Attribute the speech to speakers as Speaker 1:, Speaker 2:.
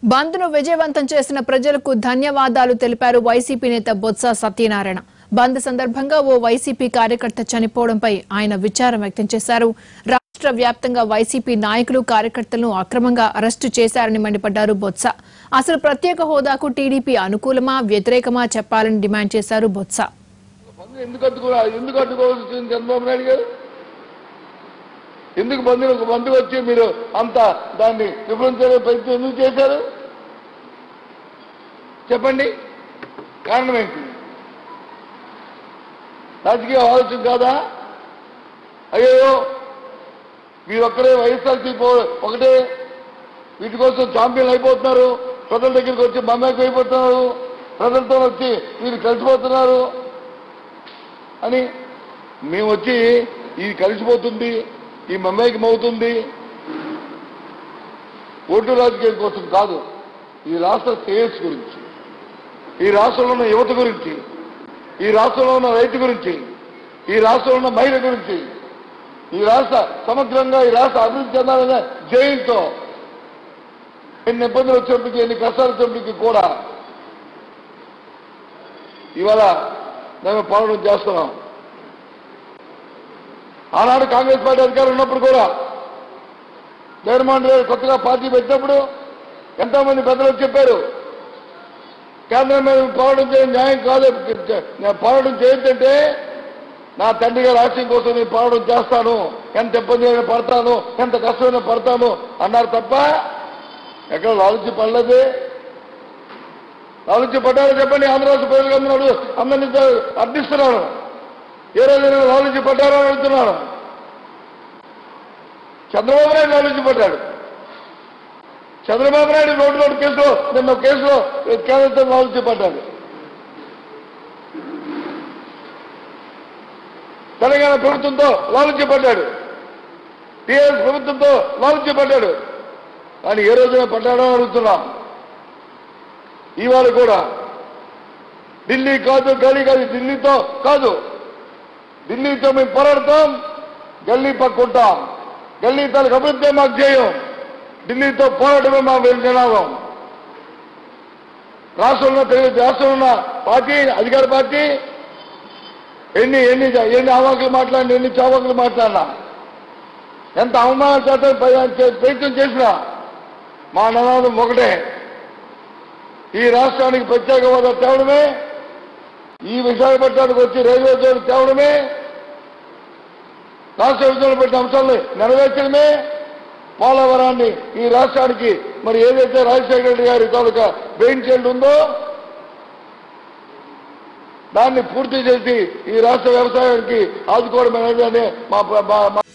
Speaker 1: బంద్ను విజయవంతం చేసిన ప్రజలకు ధన్యవాదాలు తెలిపారు వైసీపీ నేత బొత్స సత్యనారాయణ బంద్ సందర్భంగా ఓ వైసీపీ కార్యకర్త చనిపోవడంపై ఆయన విచారం వ్యక్తం చేశారు రాష్ట్ర వ్యాప్తంగా వైసీపీ నాయకులు కార్యకర్తలను అక్రమంగా అరెస్టు చేశారని మండిపడ్డారు బొత్స అసలు ప్రత్యేక హోదాకు టీడీపీ అనుకూలమా వ్యతిరేకమా చెప్పాలని డిమాండ్ చేశారు బొత్స
Speaker 2: బంధు ఎందుకు అడ్డుకో ఎందుకు అడ్డుకోవాల్సి వచ్చింది చంద్రబాబు నాయుడు గారు ఎందుకు బంధు ఒక బంధు వచ్చి మీరు అంత దాన్ని విఫలించే ప్రయత్నం ఎందుకు చేశారు చెప్పండి కారణం ఏంటి రాజకీయ ఆలోచన కాదా అయ్యో మీరొక్కరే వైఎస్ఆర్సీ ఒకటే వీటి కోసం ఛాంపియన్లు అయిపోతున్నారు ప్రజల దగ్గరికి వచ్చి మమ్మకి అయిపోతున్నారు ప్రజలతో వచ్చి మీరు కలిసిపోతున్నారు అని మేము వచ్చి ఇది కలిసిపోతుంది ఈ మమ్మేకం అవుతుంది ఓటు రాజకీయం కోసం కాదు ఈ రాష్ట్ర శ్రేయస్సు గురించి ఈ రాష్ట్రంలో ఉన్న యువత గురించి ఈ రాష్ట్రంలో ఉన్న రైతు గురించి ఈ రాష్ట్రంలో ఉన్న మహిళ గురించి ఈ రాష్ట్ర సమగ్రంగా ఈ రాష్ట్ర అభివృద్ధి చెందాలనే జయంతో ఎన్ని ఇబ్బందులు వచ్చినప్పటికీ ఎన్ని కష్టాలు వచ్చినప్పటికీ కూడా ఇవాళ మేము పోరాటం చేస్తున్నాం ఆనాడు కాంగ్రెస్ పార్టీ అధికారం ఉన్నప్పుడు కూడా జగన్మోహన్ రెడ్డి కొత్తగా పార్టీ పెట్టినప్పుడు ఎంతో మంది పెద్దలు చెప్పారు కేంద్రం మీద పోరాటం చేయడం న్యాయం కాదు నేను పోరాటం చేయొద్దంటే నా తండ్రి గారి ఆశయం కోసం నేను పోరాటం చేస్తాను ఎంత ఇబ్బంది అయినా పడతాను ఎంత కష్టమైనా పడతాను అన్నారు తప్ప ఎక్కడ లాలుచి పడలేదే లాలుచి పడ్డారో చెప్పండి ఆంధ్ర రాష్ట్ర ప్రజలకు అందరూ అందరినీ అర్థిస్తున్నాను ఏ రోజైనా లాలుచి పడ్డారో అని అడుగుతున్నాను చంద్రబాబు నాయుడు లాలుచి పడ్డాడు చంద్రబాబు నాయుడు రోడ్డు రోడ్డు కేసులో నిన్న ఒక కేసులో కేంద్రంతో లాలుచి పడ్డాడు తెలంగాణ ప్రభుత్వంతో లాలుచి పడ్డాడు టీఆర్ఎస్ ప్రభుత్వంతో లాలుచి పడ్డాడు కానీ ఏ రోజైనా పడ్డాడో అని అడుగుతున్నాం ఇవాళ కూడా ఢిల్లీ కాదు గల్లీ కాదు ఢిల్లీతో కాదు ఢిల్లీతో మేము పోరాడతాం గల్లీ పక్కుంటాం గల్లీ తాలూకు అభివృద్ధి మాకు చేయం ఢిల్లీతో పోరాటమే మా నినాదం రాష్ట్రంలో తెలుగు రాష్ట్రంలో ఉన్న పార్టీ అధికార పార్టీ ఎన్ని ఎన్ని ఎన్ని అవాకులు మాట్లాడినా ఎన్ని చావకులు మాట్లాడినా ఎంత అవమానం చేత ప్రయత్నం చేసినా మా నినాదం ఒకటే ఈ రాష్ట్రానికి ప్రత్యేక హోదా తేవడమే ఈ విశాఖపట్నానికి వచ్చి రైల్వే జోన్ తేవడమే రాష్ట్ర విభజన పెట్టిన అంశాలను నెరవేర్చడమే పోలవరాన్ని ఈ రాష్ట్రానికి మరి ఏదైతే రాజశేఖర రెడ్డి గారి తాలూకా బెయిన్ చైల్డ్ ఉందో దాన్ని పూర్తి చేసి ఈ రాష్ట్ర వ్యవసాయానికి ఆదుకోవడం అనేది మా మా- మా